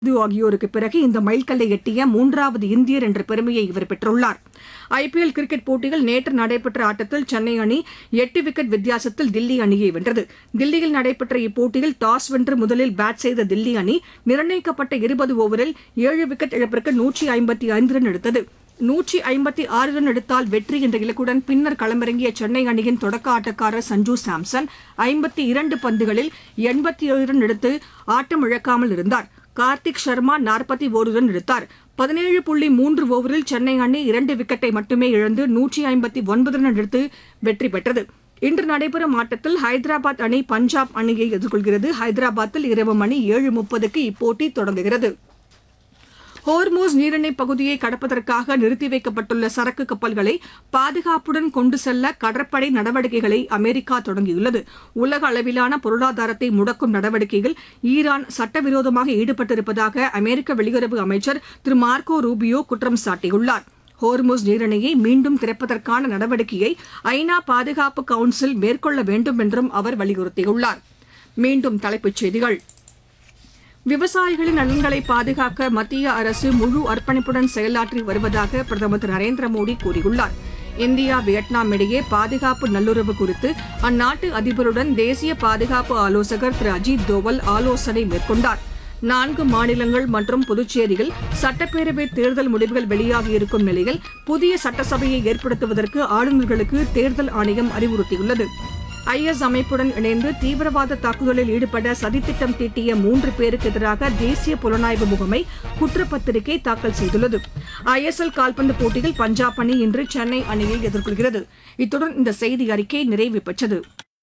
இது ஆகியோருக்கு பிறகு இந்த மைல்கல்லை எட்டிய மூன்றாவது இந்தியர் என்ற பெருமையை இவர் பெற்றுள்ளார் ஐபிஎல் கிரிக்கெட் போட்டியில் நேற்று நடைபெற்ற ஆட்டத்தில் சென்னை அணி எட்டு விக்கெட் வித்தியாசத்தில் தில்லி அணியை வென்றது தில்லியில் நடைபெற்ற இப்போட்டியில் டாஸ் வென்று முதலில் பேட் செய்த தில்லி அணி நிர்ணயிக்கப்பட்ட இருபது ஓவரில் ஏழு விக்கெட் இழப்பிற்கு நூற்றி ஐம்பத்தி ஐந்து ரன் எடுத்தது நூற்றி ஐம்பத்தி ஆறு ரன் எடுத்தால் வெற்றி என்ற இலக்குடன் பின்னர் களமிறங்கிய சென்னை அணியின் தொடக்க ஆட்டக்காரர் சஞ்சு சாம்சன் ஐம்பத்தி இரண்டு பந்துகளில் எண்பத்தி ஏழு ரன் எடுத்து ஆட்டம் இழக்காமல் இருந்தார் கார்த்திக் சர்மா நாற்பத்தி ஒரு ரன் எடுத்தார் பதினேழு புள்ளி மூன்று ஓவரில் சென்னை அணி இரண்டு விக்கெட்டை மட்டுமே இழந்து நூற்றி ஐம்பத்தி ஒன்பது ரன் எடுத்து வெற்றி பெற்றது இன்று நடைபெறும் ஆட்டத்தில் ஹைதராபாத் அணி பஞ்சாப் அணியை எதிர்கொள்கிறது ஹைதராபாத்தில் இரவு மணி ஏழு முப்பதுக்கு இப்போட்டி தொடங்குகிறது ஹோர்மோஸ் நீரிணை பகுதியை கடப்பதற்காக நிறுத்தி வைக்கப்பட்டுள்ள சரக்கு கப்பல்களை பாதுகாப்புடன் கொண்டு செல்ல கடற்படை நடவடிக்கைகளை அமெரிக்கா தொடங்கியுள்ளது உலக அளவிலான பொருளாதாரத்தை முடக்கும் நடவடிக்கையில் ஈரான் சட்டவிரோதமாக ஈடுபட்டிருப்பதாக அமெரிக்க வெளியுறவு அமைச்சர் திரு மார்க்கோ ரூபியோ குற்றம் சாட்டியுள்ளார் ஹோர்முஸ் நீரிணையை மீண்டும் திறப்பதற்கான நடவடிக்கையை ஐநா பாதுகாப்பு கவுன்சில் மேற்கொள்ள வேண்டும் என்றும் அவர் வலியுறுத்தியுள்ளார் மீண்டும் தலைப்புச் செய்திகள் விவசாயிகளின் நலன்களை பாதுகாக்க மத்திய அரசு முழு அர்ப்பணிப்புடன் செயலாற்றி வருவதாக பிரதமர் திரு நரேந்திர மோடி கூறியுள்ளார் இந்தியா வியட்நாம் இடையே பாதுகாப்பு நல்லுறவு குறித்து அந்நாட்டு அதிபருடன் தேசிய பாதுகாப்பு ஆலோசகர் திரு அஜித் தோவல் ஆலோசனை மேற்கொண்டார் நான்கு மாநிலங்கள் மற்றும் புதுச்சேரியில் சட்டப்பேரவை தேர்தல் முடிவுகள் வெளியாகியிருக்கும் நிலையில் புதிய சட்டசபையை ஏற்படுத்துவதற்கு ஆளுநர்களுக்கு தேர்தல் ஆணையம் அறிவுறுத்தியுள்ளது ஐஎஸ் அமைப்புடன் இணைந்து தீவிரவாத தாக்குதலில் ஈடுபட சதித்திட்டம் தீட்டிய மூன்று பேருக்கு எதிராக தேசிய புலனாய்வு முகமை குற்றப்பத்திரிகை தாக்கல் செய்துள்ளது ஐஎஸ்எல் கால்பந்து போட்டியில் பஞ்சாப் அணி இன்று சென்னை அணியை எதிர்கொள்கிறது இத்துடன் இந்த செய்தி அறிக்கை நிறைவு பெற்றது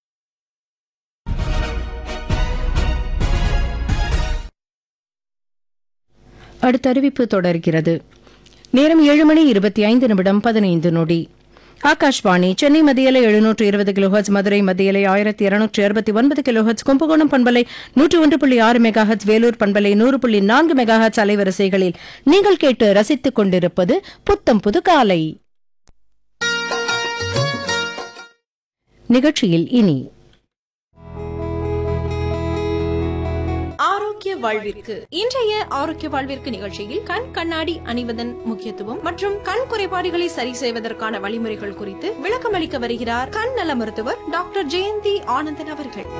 அடுத்த அறிவிப்பு தொடர்கிறது நேரம் ஏழு மணி இருபத்தி ஐந்து நிமிடம் பதினைந்து நொடி ஆகாஷ்வாணி சென்னை மத்தியலை எழுநூற்று இருபது கிலோஹர்ட்ஸ் மதுரை மத்தியலை ஆயிரத்தி இருநூற்று அறுபத்தி ஒன்பது கிலோஹர்ட்ஸ் கும்பகோணம் பண்பலை நூற்று ஒன்று புள்ளி ஆறு மெகாஹர்ட்ஸ் வேலூர் பண்பலை நூறு புள்ளி நான்கு மெகாஹர்ட்ஸ் அலைவரிசைகளில் நீங்கள் கேட்டு ரசித்துக் கொண்டிருப்பது புத்தம் புது காலை நிகழ்ச்சியில் இனி ஆரோக்கிய வாழ்விற்கு இன்றைய ஆரோக்கிய வாழ்விற்கு நிகழ்ச்சியில் கண் கண்ணாடி அணிவதன் முக்கியத்துவம் மற்றும் கண் குறைபாடுகளை சரி செய்வதற்கான வழிமுறைகள் குறித்து விளக்கமளிக்க வருகிறார் கண் நல மருத்துவர் டாக்டர் ஜெயந்தி ஆனந்தன் அவர்கள்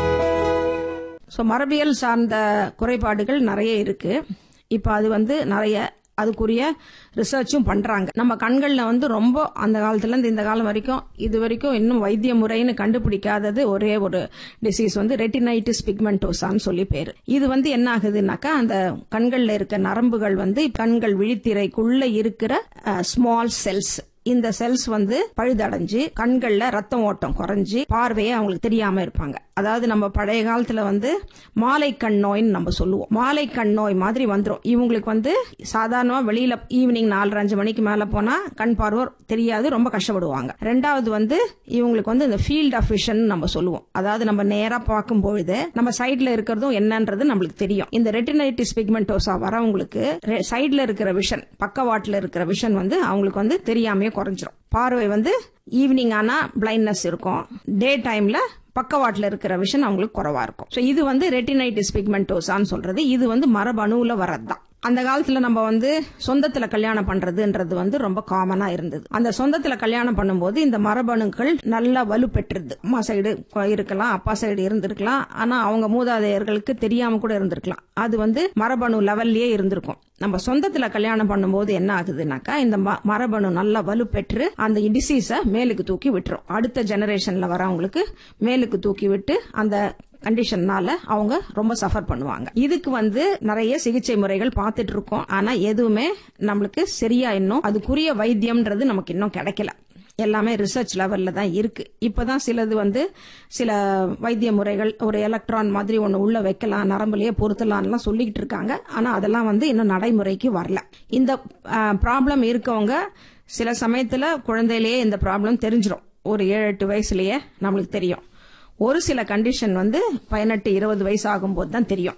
ஸோ மரபியல் சார்ந்த குறைபாடுகள் நிறைய இருக்கு இப்போ அது வந்து நிறைய அதுக்குரிய ரிசர்ச்சும் பண்றாங்க நம்ம கண்கள்ல வந்து ரொம்ப அந்த காலத்துல இருந்து இந்த காலம் வரைக்கும் இது வரைக்கும் இன்னும் வைத்திய முறைன்னு கண்டுபிடிக்காதது ஒரே ஒரு டிசீஸ் வந்து ரெட்டினைட்டிஸ் பிக்மெண்டோசான்னு சொல்லி பேரு இது வந்து என்ன ஆகுதுன்னாக்கா அந்த கண்கள்ல இருக்க நரம்புகள் வந்து கண்கள் விழித்திரைக்குள்ள இருக்கிற ஸ்மால் செல்ஸ் இந்த செல்ஸ் வந்து பழுதடைஞ்சு கண்கள்ல ரத்தம் ஓட்டம் குறைஞ்சு பார்வையே அவங்களுக்கு தெரியாம இருப்பாங்க அதாவது நம்ம பழைய காலத்துல வந்து மாலை கண் நோய்னு நம்ம சொல்லுவோம் மாலை கண் நோய் மாதிரி வந்துரும் இவங்களுக்கு வந்து சாதாரணமா வெளியில ஈவினிங் நாலரை அஞ்சு மணிக்கு மேல போனா கண் பார்வை தெரியாது ரொம்ப கஷ்டப்படுவாங்க ரெண்டாவது வந்து இவங்களுக்கு வந்து இந்த ஃபீல்ட் ஆஃப் விஷன் நம்ம சொல்லுவோம் அதாவது நம்ம நேரா பார்க்கும் பொழுது நம்ம சைட்ல இருக்கிறதும் என்னன்றது நம்மளுக்கு தெரியும் இந்த ரெட்டினைட்டிஸ் பிக்மெண்டோசா வரவங்களுக்கு சைட்ல இருக்கிற விஷன் பக்கவாட்டுல இருக்கிற விஷன் வந்து அவங்களுக்கு வந்து தெரியாமையே குறைஞ்சிரும் பார்வை வந்து ஈவினிங் ஆனா பிளைண்ட்னஸ் இருக்கும் டே டைம்ல பக்கவாட்டுல இருக்கிற விஷன் அவங்களுக்கு குறைவா இருக்கும் ஸோ இது வந்து ரெட்டினைட்டிஸ் பிக்மெண்டோசான்னு சொல்றது இது வந்து மரபணுல வர்றதுதான் அந்த காலத்துல நம்ம வந்து சொந்தத்துல கல்யாணம் பண்றதுன்றது வந்து ரொம்ப காமனா இருந்தது அந்த சொந்தத்துல கல்யாணம் பண்ணும்போது இந்த மரபணுக்கள் நல்லா வலுப்பெற்றுது அம்மா சைடு இருக்கலாம் அப்பா சைடு இருந்திருக்கலாம் ஆனா அவங்க மூதாதையர்களுக்கு தெரியாம கூட இருந்திருக்கலாம் அது வந்து மரபணு லெவல்லயே இருந்திருக்கும் நம்ம சொந்தத்துல கல்யாணம் பண்ணும்போது என்ன ஆகுதுனாக்கா இந்த மரபணு நல்லா வலுப்பெற்று அந்த டிசீஸ மேலுக்கு தூக்கி விட்டுரும் அடுத்த ஜெனரேஷன்ல வரவங்களுக்கு மேலுக்கு தூக்கி விட்டு அந்த கண்டிஷன்னால அவங்க ரொம்ப சஃபர் பண்ணுவாங்க இதுக்கு வந்து நிறைய சிகிச்சை முறைகள் பார்த்துட்டு இருக்கோம் ஆனா எதுவுமே நம்மளுக்கு சரியா இன்னும் அதுக்குரிய வைத்தியம்ன்றது நமக்கு இன்னும் கிடைக்கல எல்லாமே ரிசர்ச் லெவல்ல தான் இருக்கு இப்பதான் சிலது வந்து சில வைத்திய முறைகள் ஒரு எலக்ட்ரான் மாதிரி ஒன்று உள்ள வைக்கலாம் நரம்புலயே பொருத்தலாம்லாம் சொல்லிக்கிட்டு இருக்காங்க ஆனா அதெல்லாம் வந்து இன்னும் நடைமுறைக்கு வரல இந்த ப்ராப்ளம் இருக்கவங்க சில சமயத்துல குழந்தையிலேயே இந்த ப்ராப்ளம் தெரிஞ்சிடும் ஒரு ஏழு எட்டு வயசுலயே நம்மளுக்கு தெரியும் ஒரு சில கண்டிஷன் வந்து பதினெட்டு இருபது வயசு ஆகும்போது தான் தெரியும்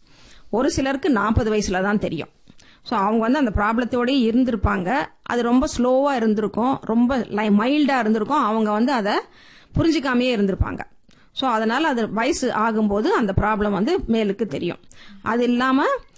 ஒரு சிலருக்கு நாற்பது வயசுல தான் தெரியும் ஸோ அவங்க வந்து அந்த ப்ராப்ளத்தோடய இருந்திருப்பாங்க அது ரொம்ப ஸ்லோவாக இருந்திருக்கும் ரொம்ப லை மைல்டாக இருந்திருக்கும் அவங்க வந்து அதை புரிஞ்சிக்காமையே இருந்திருப்பாங்க ஸோ அதனால அது வயசு ஆகும்போது அந்த ப்ராப்ளம் வந்து மேலுக்கு தெரியும் அது இல்லாமல்